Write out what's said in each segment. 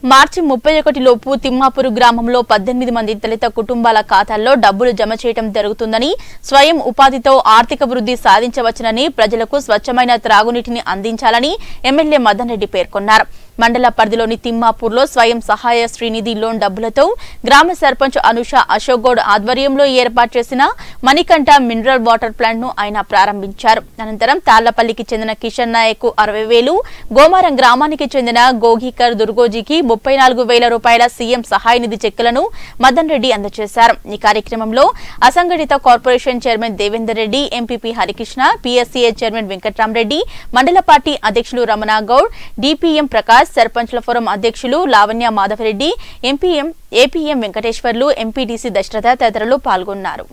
మార్చి ముప్పై ఒకటి లోపు తిమ్మాపూర్ గ్రామంలో పద్దెనిమిది మంది దళిత కుటుంబాల ఖాతాల్లో డబ్బులు జమ చేయడం జరుగుతుందని స్వయం ఉపాధితో ఆర్థిక వృద్ధి సాధించవచ్చునని ప్రజలకు స్వచ్ఛమైన త్రాగునీటిని అందించాలని ఎమ్మెల్యే మదన్ రెడ్డి పేర్కొన్నారు మండల పరిధిలోని తిమ్మాపూర్లో స్వయం సహాయ శ్రీనిధి లోన్ డబ్బులతో గ్రామ సర్పంచ్ అనుష అశోక్ గౌడ్ ఆధ్వర్యంలో ఏర్పాటు చేసిన మణికంఠ మినరల్ వాటర్ ప్లాంట్ ను ఆయన ప్రారంభించారు అనంతరం తాళ్లపల్లికి చెందిన కిషన్ నాయక్ అరవై వేలు గోమారం గ్రామానికి చెందిన గోగికర్ దుర్గోజీకి ముప్పై నాలుగు వేల రూపాయల సీఎం సహాయ నిధి చెక్కులను మదన్ రెడ్డి అందజేశారు ఈ కార్యక్రమంలో అసంఘటిత corporation chairman Devender Reddy MPP Harikrishna PSCA chairman Venkatramareddy మండల పార్టీ అధ్యక్షులు రమణ గౌడ్ డిపిఎం ప్రకాష్ సర్పంచ్ల ఫోరం అధ్యక్షులు Lavanya Madhavareddy MPM APM Venkateswarlu MPDC Dasaratha తదితరులు పాల్గొన్నారు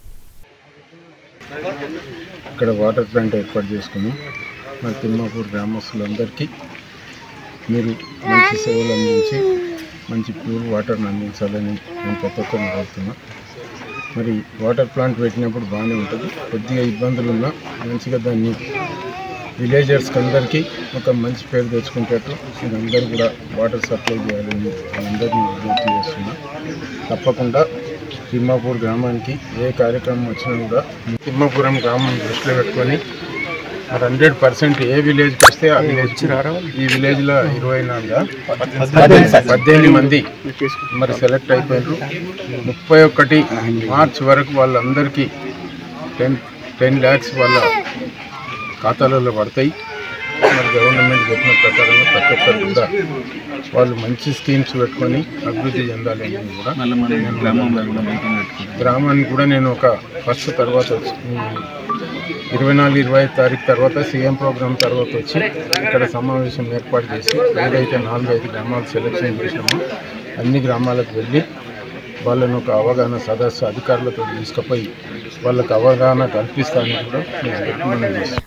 ఇక్కడ వాటర్ ప్లాంట్ ఏర్పాటు చేసుకున్నాం మన తిమ్మాపూర్ గ్రామస్తులందరికీ మీరు మంచి సేవలు అందించి మంచి ప్యూర్ వాటర్ని అందించాలని నేను ప్రతి ఒక్కరిని కోరుతున్నా మరి వాటర్ ప్లాంట్ పెట్టినప్పుడు బాగానే ఉంటుంది కొద్దిగా ఇబ్బందులు ఉన్నా మంచిగా దాన్ని విలేజర్స్కి అందరికీ ఒక మంచి పేరు తెచ్చుకునేటట్టు మీరందరూ కూడా వాటర్ సప్లై చేయాలని అందరినీ విజ్ఞప్తి చేస్తున్నా తప్పకుండా తిమ్మాపూర్ గ్రామానికి ఏ కార్యక్రమం వచ్చినా కూడా తిమ్మాపురం గ్రామం దృష్టిలో పెట్టుకొని మరి హండ్రెడ్ పర్సెంట్ ఏ విలేజ్కి వస్తే ఆ విలేజ్ ఈ విలేజ్లో ఇరవై నాలుగు పద్దెనిమిది మంది మరి సెలెక్ట్ అయిపోయారు ముప్పై ఒకటి మార్చ్ వరకు వాళ్ళందరికీ టెన్ టెన్ ల్యాక్స్ వాళ్ళ ఖాతాలలో పడతాయి మరి గవర్నమెంట్ చెప్పిన ప్రకారంగా ప్రతి ఒక్కరు కూడా వాళ్ళు మంచి స్కీమ్స్ పెట్టుకొని అభివృద్ధి చెందాలి అని కూడా గ్రామాన్ని కూడా నేను ఒక ఫస్ట్ తర్వాత వచ్చి ఇరవై నాలుగు ఇరవై ఐదు తారీఖు తర్వాత సీఎం ప్రోగ్రామ్ తర్వాత వచ్చి ఇక్కడ సమావేశం ఏర్పాటు చేసి ఏదైతే నాలుగు ఐదు గ్రామాలు సెలెక్షన్ చేసినామో అన్ని గ్రామాలకు వెళ్ళి వాళ్ళను ఒక అవగాహన సదస్సు అధికారులతో తీసుకుపోయి వాళ్ళకు అవగాహన కల్పిస్తానని కూడా నేను మనం చేస్తాను